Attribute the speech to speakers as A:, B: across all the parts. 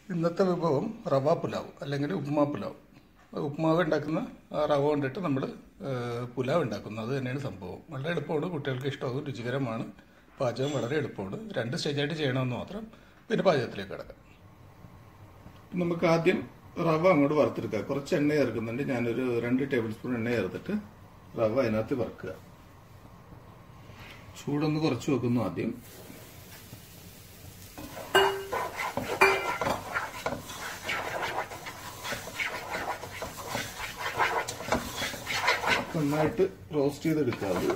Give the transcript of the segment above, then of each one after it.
A: ഇന്നത്തെ വിഭവം റവ പുലാവ് അല്ലെങ്കിൽ ഉപ്മാ പുലാവ് ഉപ്മാവ് ഉണ്ടാക്കുന്ന ആ റവ കൊണ്ടിട്ട് നമ്മൾ പുലാവ് ഉണ്ടാക്കുന്നു അത് തന്നെയാണ് സംഭവം വളരെ എളുപ്പമാണ് കുട്ടികൾക്ക് ഇഷ്ടമാകും രുചികരമാണ് പാചകം വളരെ എളുപ്പമാണ് രണ്ട് സ്റ്റേജായിട്ട് ചെയ്യണമെന്ന് മാത്രം പിന്നെ പാചകത്തിലേക്ക് കിടക്കാം നമുക്ക് ആദ്യം റവ അങ്ങോട്ട് വറുത്തെടുക്കുക കുറച്ച് എണ്ണ ചേർക്കുന്നുണ്ട് ഞാനൊരു രണ്ട് ടേബിൾ സ്പൂൺ എണ്ണ ചേർത്തിട്ട് റവ അതിനകത്ത് വറുക്കുക ചൂടൊന്ന് കുറച്ച് വെക്കുന്നു ആദ്യം നന്നായിട്ട് റോസ്റ്റ് ചെയ്തെടുക്കുക അത്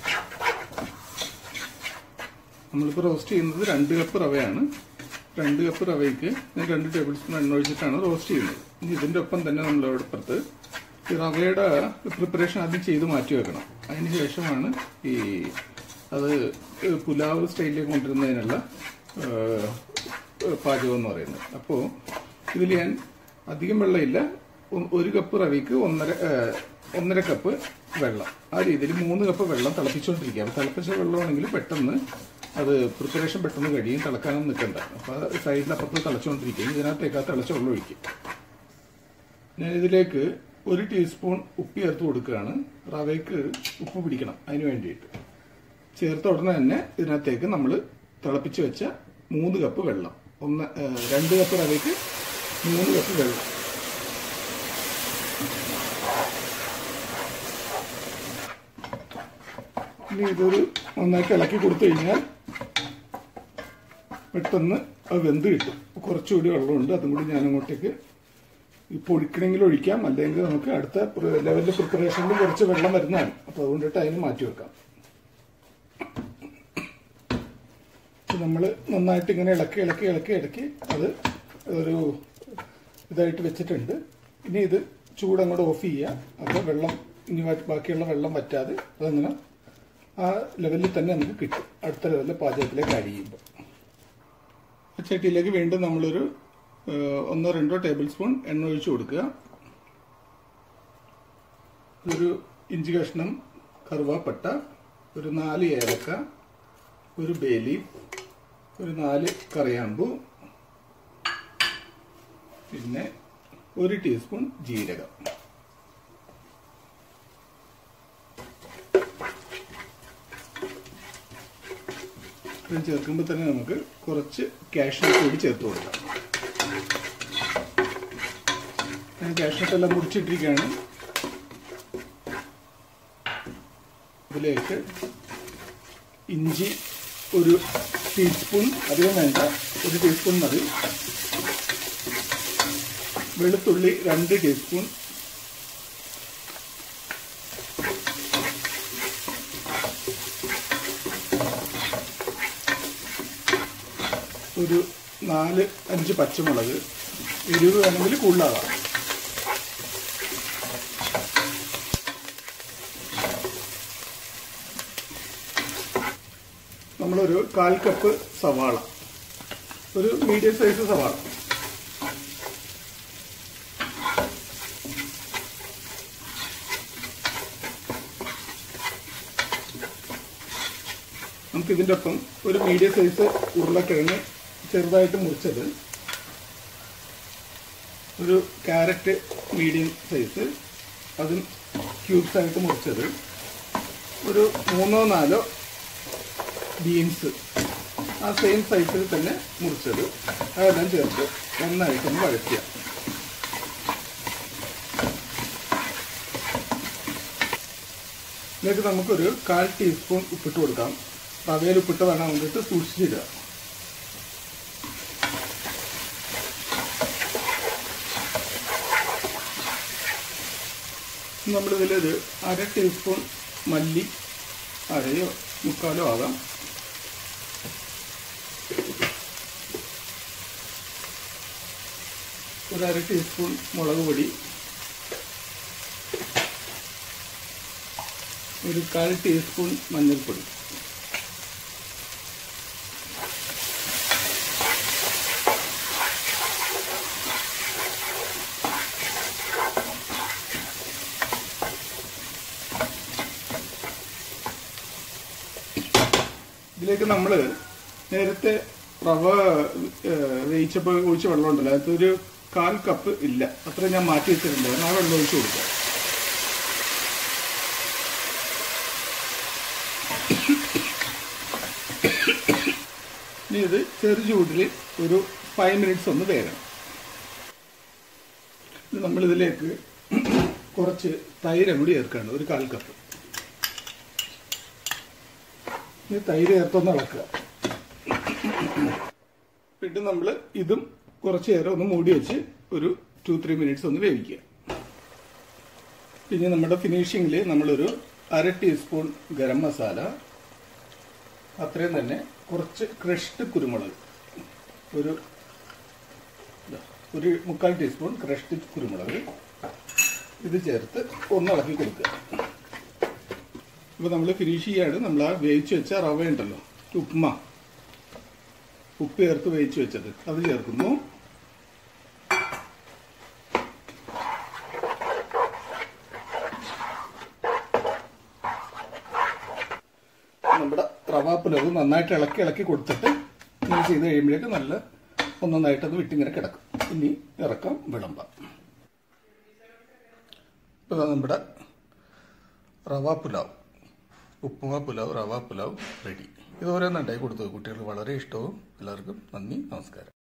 A: നമ്മളിപ്പോൾ റോസ്റ്റ് ചെയ്യുന്നത് രണ്ട് കപ്പ് റവയാണ് രണ്ട് കപ്പ് റവയ്ക്ക് ഞാൻ രണ്ട് ടേബിൾ സ്പൂൺ എണ്ണ ഒഴിച്ചിട്ടാണ് റോസ്റ്റ് ചെയ്യുന്നത് ഇനി ഇതിൻ്റെ ഒപ്പം തന്നെ നമ്മളവിടെ ഇപ്പുറത്ത് ഈ റവയുടെ പ്രിപ്പറേഷൻ ആദ്യം ചെയ്ത് മാറ്റി വെക്കണം അതിന് ശേഷമാണ് ഈ അത് പുലാവ് സ്റ്റൈലിലേക്ക് കൊണ്ടുവരുന്നതിനുള്ള ഏഹ്, പാചകം എന്ന് പറയുന്നത് അപ്പോൾ ഇതിൽ ഞാൻ അധികം വെള്ളമില്ല ഒ- ഒരു കപ്പ് റവിക്ക് ഒന്നര ഏഹ്, ഒന്നര കപ്പ് വെള്ളം ആ രീതിയിൽ മൂന്ന് കപ്പ് വെള്ളം തിളപ്പിച്ചുകൊണ്ടിരിക്കുക അപ്പോൾ തിളപ്പിച്ച വെള്ളമാണെങ്കിൽ പെട്ടെന്ന് അത് പ്രിപ്പറേഷൻ പെട്ടെന്ന് കഴിയും തിളക്കാനൊന്നും നിൽക്കണ്ട അപ്പോൾ സൈഡിൽ അപ്പുറത്ത് തിളച്ചുകൊണ്ടിരിക്കും ഇതിനകത്തേക്ക് ആ തിളച്ച വെള്ളം ഒഴിക്കും ഞാൻ ഇതിലേക്ക് ഒരു ടീസ്പൂൺ ഉപ്പ് ചേർത്ത് കൊടുക്കുകയാണ് റവയ്ക്ക് ഉപ്പ് പിടിക്കണം അതിന് വേണ്ടിയിട്ട് ചേർത്ത ഉടനെ തന്നെ ഇതിനകത്തേക്ക് നമ്മൾ തിളപ്പിച്ച് വെച്ച മൂന്ന് കപ്പ് വെള്ളം ഒന്ന് ഏഹ്, രണ്ട് കപ്പ് റവയ്ക്ക് മൂന്ന് കപ്പ് വെള്ളം ഇനി ഇതൊരു നന്നായിട്ട് ഇളക്കി കൊടുത്തു കഴിഞ്ഞാൽ പെട്ടെന്ന് അത് വെന്ത് കിട്ടും കുറച്ചുകൂടി വെള്ളമുണ്ട് അതും കൂടി ഞാൻ അങ്ങോട്ടേക്ക് ഇപ്പോൾ ഒഴിക്കണമെങ്കിൽ ഒഴിക്കാം അല്ലെങ്കിൽ നമുക്ക് അടുത്ത ലെവലിൽ പ്രിപ്പറേഷനിൽ കുറച്ച് വെള്ളം വരുന്നതാണ് അപ്പോൾ അതുകൊണ്ടിട്ട് അതിന് മാറ്റി വെക്കാം നമ്മൾ നന്നായിട്ട് ഇങ്ങനെ ഇളക്കി ഇളക്കി ഇളക്കി ഇളക്കി അത് ഒരു ഇതായിട്ട് വെച്ചിട്ടുണ്ട് ഇനി ഇത് ചൂടങ്ങോട്ട് ഓഫ് ചെയ്യുക അപ്പോൾ വെള്ളം ഇനി വ- ബാക്കിയുള്ള വെള്ളം വറ്റാതെ അതങ്ങനെ ആ ലെവലിൽ തന്നെ നമുക്ക് കിട്ടും അടുത്ത ലെവലിൽ പാചകത്തിലേക്ക് ആഡ് ചെയ്യുമ്പോൾ ആ ചട്ടിയിലേക്ക് വീണ്ടും നമ്മളൊരു ഏഹ്, ഒന്നോ രണ്ടോ ടേബിൾ സ്പൂൺ എണ്ണ ഒഴിച്ചു കൊടുക്കുക ഒരു ഇഞ്ചി കഷ്ണം കറുവാപ്പട്ട ഒരു നാല് ഏലക്ക ഒരു ബേലി ഒരു നാല് കറിയാമ്പു പിന്നെ ഒരു ടീസ്പൂൺ ജീരകം ഇത് ചേർക്കുമ്പോൾ തന്നെ നമുക്ക് കുറച്ച് കാഷ്യൂ കൂടി ചേർത്ത് കൊടുക്കാം ഞാൻ കാഷ്നട്ട് എല്ലാം മുറിച്ചിട്ടിരിക്കുകയാണ് ഇതിലേക്ക് ഇഞ്ചി ഒരു ടീസ്പൂൺ അധികം വേണ്ട ഒരു ടീസ്പൂൺ മതി വെളുത്തുള്ളി രണ്ട് ടീസ്പൂൺ ഒരു നാല് അഞ്ച് പച്ചമുളക് എരിവ് വേണമെങ്കിൽ കൂടുതലാകാം നമ്മളൊരു കാൽ കപ്പ് സവാള ഒരു മീഡിയം സൈസ് സവാള നമുക്ക് ഇതിൻ്റെ ഒപ്പം ഒരു മീഡിയം സൈസ് ഉരുളക്കിഴങ്ങ് ചെറുതായിട്ട് മുറിച്ചത് ഒരു ക്യാരറ്റ് മീഡിയം സൈസ് അതും ക്യൂബ്സ് ആയിട്ട് മുറിച്ചത് ഒരു മൂന്നോ നാലോ ബീൻസ് ആ സെയിം സൈസിൽ തന്നെ മുറിച്ചത് അതെല്ലാം ചേർത്ത് നന്നായിട്ടൊന്ന് വഴറ്റുക എന്നിട്ട് നമുക്കൊരു കാൽ ടീസ്പൂൺ ഉപ്പിട്ട് കൊടുക്കാം റവയിൽ ഉപ്പിട്ട് വേണം വേണ്ടിയിട്ട് സൂക്ഷിച്ചിടുക നമ്മളിതിലൊരു അര ടീസ്പൂൺ മല്ലി അരയോ മുക്കാലോ ആകാം ഒരു അര ടീസ്പൂൺ മുളക് പൊടി ഒരു കാൽ ടീസ്പൂൺ മഞ്ഞൾപ്പൊടി ഇതിലേക്ക് നമ്മൾ നേരത്തെ റവ ഏഹ്, വേവിച്ചപ്പോൾ ഒഴിച്ച വെള്ളം ഉണ്ടല്ലോ അതൊരു കാൽ കപ്പ് ഇല്ല അത്ര ഞാൻ മാറ്റി വെച്ചിട്ടുണ്ടായിരുന്നു ആ വെള്ളം ഒഴിച്ച് കൊടുക്കുക ഇനി ഇത് ചെറു ചൂടിൽ ഒരു ഫൈവ് മിനിറ്റ്സ് ഒന്ന് വേകണം ഇനി നമ്മളിതിലേക്ക് കുറച്ച് തൈര് കൂടി ചേർക്കാണ് ഒരു കാൽ കപ്പ് ഇനി തൈര് ചേർത്തൊന്ന് ഇളക്കുക പിന്നെ നമ്മൾ ഇതും കുറച്ച് നേരം ഒന്ന് മൂടി വെച്ച് ഒരു ടു ത്രീ മിനിറ്റ്സ് ഒന്ന് വേവിക്കുക പിന്നെ നമ്മുടെ ഫിനിഷിങ്ങിൽ നമ്മളൊരു അര ടീസ്പൂൺ ഗരം മസാല അത്രയും തന്നെ കുറച്ച് ക്രഷ്ഡ് കുരുമുളക് ഒരു ഇതാ, ഒരു മുക്കാൽ ടീസ്പൂൺ ക്രഷ്ഡ് കുരുമുളക് ഇത് ചേർത്ത് ഒന്ന് ഇളക്കി കൊടുക്കുക ഇപ്പോൾ നമ്മൾ ഫിനിഷ് ചെയ്യാണ് നമ്മൾ ആ വേവിച്ച് വെച്ച റവ ഉണ്ടല്ലോ ഉപ്മ ഉപ്പ് ചേർത്ത് വേവിച്ച് വെച്ചത് അത് ചേർക്കുന്നു നമ്മുടെ റവ പുലവ് നന്നായിട്ട് ഇളക്കി ഇളക്കി കൊടുത്തിട്ട് ഇങ്ങനെ ചെയ്ത് കഴിയുമ്പോഴേക്ക് നല്ല ഒന്നൊന്നായിട്ട് അത് വിട്ടിങ്ങനെ കിടക്കും ഇനി ഇറക്കാം വിളമ്പാം ഇപ്പോൾ നമ്മുടെ റവ പുലാവ് ഉപ്പുമ പുലാവ് റവ പുലാവ് റെഡി ഇത് ഓരോന്നുണ്ടായി കൊടുത്തു കുട്ടികൾക്ക് വളരെ ഇഷ്ടവും എല്ലാവർക്കും നന്ദി നമസ്കാരം